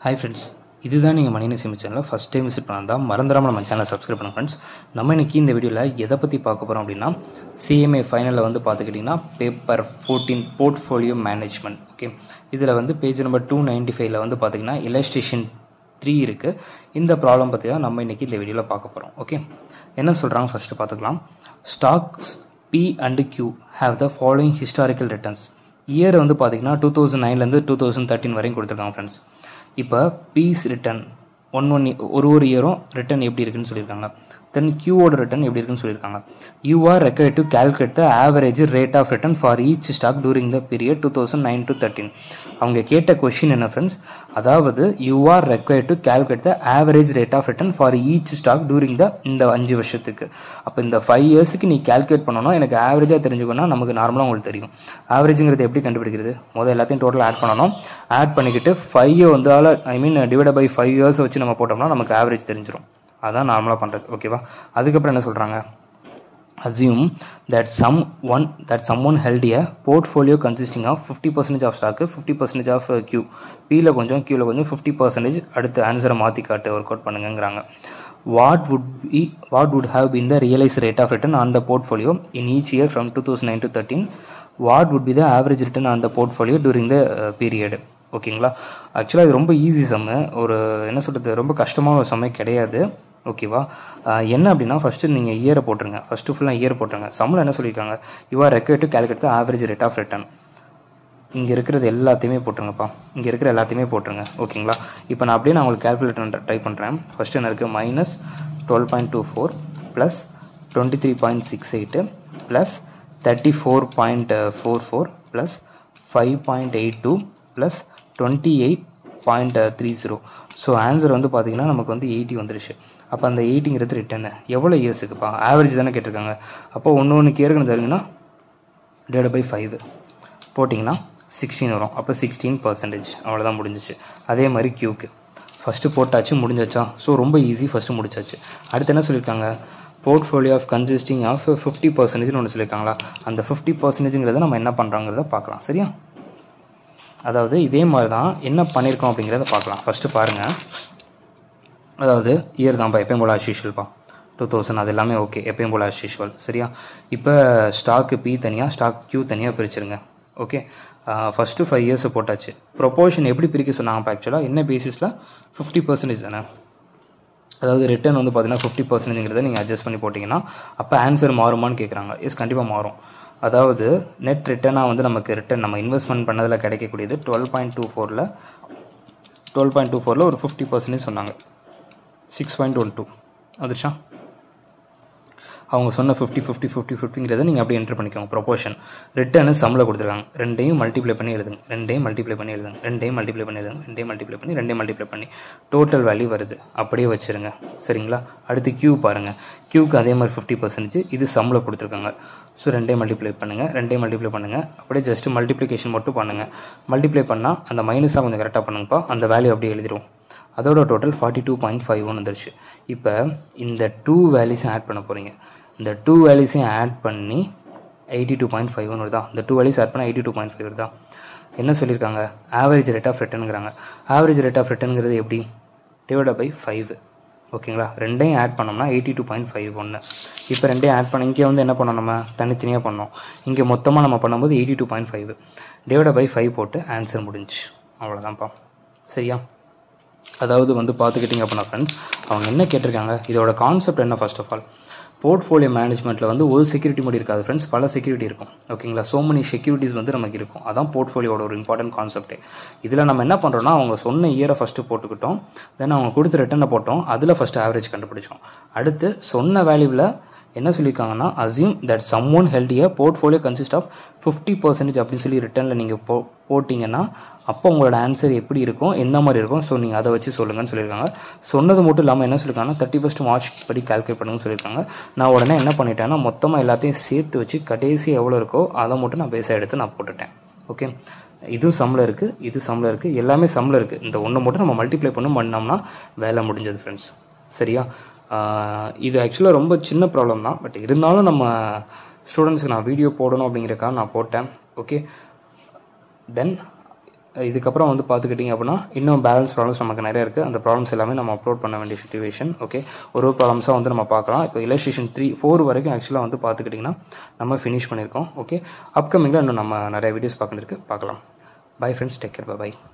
hi friends இதுதான் நீங்கள் மணின சிமி சேனலில் ஃபஸ்ட் டைம் விசிட் பண்ணால் மறந்துடாமல் நம்ம சேனலை சப்ஸ்கிரைப் பண்ணுங்க ஃப்ரெண்ட்ஸ் நம்ம இன்னைக்கு இந்த வீடியோவில் எதை பற்றி பார்க்க போகிறோம் அப்படின்னா சிஎம்ஏ ஃபைனலில் வந்து பார்த்துக்கிட்டிங்கன்னா paper fourteen portfolio management okay இதில் வந்து பேஜ் நம்பர் டூ நைன்ட்டி ஃபைவ்ல வந்து பார்த்திங்கன்னா இலஸ்ட்ரேஷன் த்ரீ இருக்குது இந்த ப்ராப்ளம் பற்றி தான் நம்ம இன்றைக்கி இந்த வீடியோவில் பார்க்க போகிறோம் ஓகே என்ன சொல்கிறாங்க ஃபஸ்ட்டு பார்த்துக்கலாம் stocks P and Q have the following historical returns year வந்து பார்த்தீங்கன்னா டூ தௌசண்ட் நைன்லேருந்து டூ தௌசண்ட் தேர்ட்டின் வரையும் கொடுத்துருக்காங்க ஃப்ரெண்ட்ஸ் இப்போ பீஸ் ரிட்டர்ன் ஒன் ஒன் ஒரு ஒரு இயரும் ரிட்டர்ன் எப்படி இருக்குன்னு சொல்லியிருக்காங்க தென் கியூவோட ரிட்டர்ன் எப்படி இருக்குன்னு சொல்லியிருக்காங்க you are required to calculate the average rate of return for each stock during the period two thousand nine to thirteen அவங்க கேட்ட கொஷின் என்ன ஃப்ரெண்ட்ஸ் அதாவது you are required to calculate the average rate of return for each stock during the இந்த அஞ்சு வருஷத்துக்கு அப்போ இந்த five இயர்ஸுக்கு நீ calculate பண்ணணும் எனக்கு ஆவரேஜாக தெரிஞ்சுக்கணும்னா நமக்கு நார்மலாக உங்களுக்கு தெரியும் ஆவரேஜுங்கிறது எப்படி கண்டுபிடிக்கிறது முதல் எல்லாத்தையும் டோட்டல் ஆட் பண்ணணும் ஆட் பண்ணிக்கிட்டு ஃபைவ் வந்து I mean divide by five years வச்சு நம்ம போட்டோம்னா நமக்கு ஆவரேஜ் தெரிஞ்சிடும் அதான் நார்மலாக பண்ணுறது ஓகேவா அதுக்கப்புறம் என்ன சொல்கிறாங்க assume that some one that someone held a portfolio consisting of 50 percentage of stock 50 percentage of uh, q p ல கொஞ்சம் q ல கொஞ்சம் 50 percentage அடுத்து ஆன்சரை மாற்றி காட்டு ஒர்க் அவுட் பண்ணுங்கங்கிறாங்க what would be what would have been the realized rate of return on the portfolio in each year from 2009 to 13 what would be the average return on the portfolio during the uh, period ஓகேங்களா ஆக்சுவலாக இது ரொம்ப easy சம்மு ஒரு என்ன சொல்கிறது ரொம்ப கஷ்டமான ஒரு சம்மே கிடையாது ஓகேவா ஆஹ் என்ன அப்படின்னா ஃபஸ்ட்டு நீங்கள் இயரை போட்டுருங்க ஃபஸ்ட்டு ஃபுல்லாக இயர் போட்டுருங்க சம்மில் என்ன சொல்லியிருக்காங்க you are required to calculate the average rate of return இங்கே இருக்கிறது எல்லாத்தையுமே போட்டுருங்கப்பா இங்கே இருக்கிற எல்லாத்தையுமே போட்டுருங்க ஓகேங்களா இப்போ நான் அப்படியே நான் உங்களுக்கு கேல்குலேட்டர் ட்ரை பண்ணுறேன் ஃபஸ்ட்டு என்ன இருக்குது minus twelve point two four plus twenty three point six eight plus thirty four point four four plus five point eight two plus twenty eight point three zero so answer வந்து பார்த்தீங்கன்னா நமக்கு வந்து eighty வந்துருச்சு அப்போ அந்த எயிட்டிங்கிறது return எவ்வளோ இயர்ஸுக்குப்பா average தானே கேட்டிருக்காங்க அப்போ ஒன்று ஒன்றுக்கு ஏற்கனவே தருங்கன்னா டிவைட் பை ஃபைவ் போட்டிங்கன்னா சிக்ஸ்டீன் வரும் அப்போ சிக்ஸ்டீன் பர்சன்டேஜ் அவ்வளோதான் முடிஞ்சிச்சு அதே மாதிரி கியூக்கு ஃபஸ்ட்டு போட்டாச்சு முடிஞ்சாச்சா ஸோ ரொம்ப ஈஸி ஃபஸ்ட்டு முடிச்சாச்சு அடுத்து என்ன சொல்லியிருக்காங்க portfolio of consisting of fifty பர்சன்டேஜ்னு ஒன்று சொல்லியிருக்காங்களா அந்த ஃபிஃப்டி பர்சன்டேஜுங்கிறத நம்ம என்ன பண்ணுறோங்கிறத பார்க்கலாம் சரியா அதாவது இதே மாதிரி தான் என்ன பண்ணியிருக்கோம் அப்படிங்கிறத பார்க்கலாம் ஃபஸ்ட்டு பாருங்கள் அதாவது இயர் தான்ப்பா எப்பயும் போல் as usual பா டூ தௌசண்ட் அது எல்லாமே ஓகே எப்பயும் போல் as usual சரியா இப்போ ஸ்டாக்கு பி தனியாக ஸ்டாக் கியூ தனியாக பிரிச்சிருங்க ஓகே ஃபஸ்ட்டு ஃபைவ் இயர்ஸ் போட்டாச்சு ப்ரொபோர்ஷன் எப்படி பிரிக்க சொன்னாங்க ஆக்சுவலாக என்ன பேசிஸில் ஃபிஃப்டி பர்சன்டேஜ் தானே அதாவது ரிட்டர்ன் வந்து பார்த்தீங்கன்னா ஃபிஃப்டி பர்சன்டேஜ்ங்கிறத நீங்கள் அட்ஜஸ்ட் பண்ணி போட்டிங்கன்னா அப்போ ஆன்சர் மாறுமான்னு கேட்குறாங்க எஸ் கண்டிப்பாக மாறும் அதாவது நெட் ரிட்டர்னாக வந்து நமக்கு ரிட்டர்ன் நம்ம இன்வெஸ்ட்மெண்ட் பண்ணதில் கிடைக்கக்கூடியது டுவெல் பாயிண்ட் டூ ஃபோரில் டுவெல் பாயிண்ட் டூ ஃபோரில் ஒரு ஃபிஃப்டி பர்சன்டேஜ் சொன்னாங்க சிக்ஸ் பாயிண்ட் ஒன் டூ வந்துருச்சா அவங்க சொன்ன ஃபிஃப்டி ஃபிஃப்டி ஃபிஃப்டி ஃபிஃப்டிங்கிறத நீங்கள் அப்படியே என்ட்ரு பண்ணிக்கோங்க ப்ரொபோஷன் ரிட்டர்னு சம்மில் கொடுத்துருக்காங்க ரெண்டையும் மல்டிப்ளை பண்ணி எழுதுங்க ரெண்டையும் மல்டிப்ளை பண்ணி எழுதுங்க ரெண்டையும் மல்டிப்ளை பண்ணி எழுதுங்க ரெண்டையும் மல்டிப்ளை பண்ணி ரெண்டையும் மல்டிப்ளை பண்ணி டோட்டல் வேல்யூ வருது அப்படியே வச்சுருங்க சரிங்களா அடுத்து கியூ பாருங்கள் கியூக்கு அதே மாதிரி ஃபிஃப்டி பர்சன்டேஜ் இது சம்மில் கொடுத்துருக்காங்க ஸோ ரெண்டையும் மல்டிப்ளை பண்ணுங்கள் ரெண்டையும் மல்டிப்ளை பண்ணுங்கள் அப்படியே ஜஸ்ட் மல்டிப்ளிகேஷன் மட்டும் பண்ணுங்கள் மல்டிப்ளை பண்ணால் அந்த மைனஸாக கொஞ்சம் கரெக்டாக பண்ணுங்கப்பா அந்த வேல்யூ அப்படியே எழுதிரும் அதோட total forty two point five one வந்துருச்சு இப்போ இந்த டூ வேல்யூஸும் ஆட் பண்ண போகிறீங்க இந்த டூ வேல்யூஸையும் ஆட் பண்ணி eighty two point five one வருதா இந்த டூ வேல்யூஸ் ஆட் பண்ணால் எயிட்டி டூ பாயிண்ட் ஃபைவ் வருதா என்ன சொல்லியிருக்காங்க ஆவரேஜ் ரேட் ஆஃப் ரிட்டர்னுங்கிறாங்க ஆவரேஜ் ரேட் ஆஃப் ரிட்டர்னுங்கிறது எப்படி டிவைட் பை ஃபைவ் ஓகேங்களா ரெண்டையும் ஆட் பண்ணோம்னா எயிட்டி டூ பாயிண்ட் ஃபைவ் ஒன்று இப்போ ரெண்டையும் ஆட் பண்ண இங்கே வந்து என்ன பண்ணோம் நம்ம தனித்தனியாக பண்ணோம் இங்கே மொத்தமாக நம்ம பண்ணும்போது eighty two point five divide by five போட்டு ஆன்சர் முடிஞ்சு அவ்வளோதான்ப்பா சரியா அதாவது வந்து பார்த்துக்கிட்டிங்க அப்படின்னா ஃப்ரெண்ட்ஸ் அவங்க என்ன கேட்டிருக்காங்க இதோட கான்செப்ட் என்ன ஃபர்ஸ்ட் ஆஃப் ஆல் போர்ட்ஃபோலியோ மேனேஜ்மெண்ட்டில் வந்து ஒரு செக்யூரிட்டி மட்டும் இருக்காது ஃப்ரெண்ட்ஸ் பல செக்யூரிட்டி இருக்கும் ஓகேங்களா சோ மெனி செக்யூரிட்டிஸ் வந்து நமக்கு இருக்கும் அதான் போர்ட்ஃபோலியோட ஒரு இம்பார்ட்டன்ட் கான்செப்ட்டே இதில் நம்ம என்ன பண்ணுறோம்னா அவங்க சொன்ன இயரை ஃபஸ்ட்டு போட்டுக்கிட்டோம் தென் அவங்க கொடுத்த ரிட்டனை போட்டோம் அதில் ஃபஸ்ட்டு ஆவரேஜ் கண்டுபிடிச்சோம் அடுத்து சொன்ன வேல்யூவில் என்ன சொல்லியிருக்காங்கன்னா assume that some one held year portfolio consist of fifty percentage அப்படின்னு சொல்லி ரிட்டனில் நீங்கள் போ போட்டிங்கன்னா அப்போ உங்களோட ஆன்சர் எப்படி இருக்கும் எந்த மாதிரி இருக்கும் ஸோ நீங்கள் அதை வச்சு சொல்லுங்கன்னு சொல்லியிருக்காங்க சொன்னது மட்டும் இல்லாமல் என்ன சொல்லியிருக்காங்கன்னா தேர்ட்டி ஃபஸ்ட் மார்ச் படி கால்குலேட் பண்ணுங்கன்னு சொல்லியிருக்காங்க நான் உடனே என்ன பண்ணிட்டேன்னா மொத்தமாக எல்லாத்தையும் சேர்த்து வச்சு கடைசி எவ்வளோ இருக்கோ அதை மட்டும் நான் பேச எடுத்து நான் போட்டுட்டேன் ஓகே இதுவும் சம்மில் இருக்குது இது சம்மில் இருக்குது எல்லாமே சம்மில் இருக்குது இந்த ஒன்று மட்டும் நம்ம மல்டிப்ளை பண்ணி பண்ணோம்னா வேலை முடிஞ்சது ஃப்ரெண்ட்ஸ் சரியா ஆஹ் இது ஆக்சுவலாக ரொம்ப சின்ன ப்ராப்ளம் தான் பட் இருந்தாலும் நம்ம ஸ்டூடெண்ட்ஸுக்கு நான் வீடியோ போடணும் அப்படிங்கிறக்காக நான் போட்டேன் ஓகே தென் இதுக்கப்புறம் வந்து பார்த்துக்கிட்டிங்க அப்படின்னா இன்னும் பேலன்ஸ் ப்ராப்ளம்ஸ் நமக்கு நிறைய இருக்குது அந்த ப்ராப்ளம்ஸ் எல்லாமே நம்ம அப்லோட் பண்ண வேண்டிய சுச்சுவேஷன் ஓகே ஒரு ஒரு ப்ராப்ளம்ஸாக வந்து நம்ம பார்க்கலாம் இப்போ இலஸ்ட்ரேஷன் த்ரீ ஃபோர் வரைக்கும் ஆக்சுவலாக வந்து பார்த்துக்கிட்டிங்கன்னா நம்ம ஃபினிஷ் பண்ணியிருக்கோம் ஓகே அப்கமிங்கில் இன்னும் நம்ம நிறைய வீடியோஸ் பார்க்கணும் இருக்குது பார்க்கலாம் bye friends take care by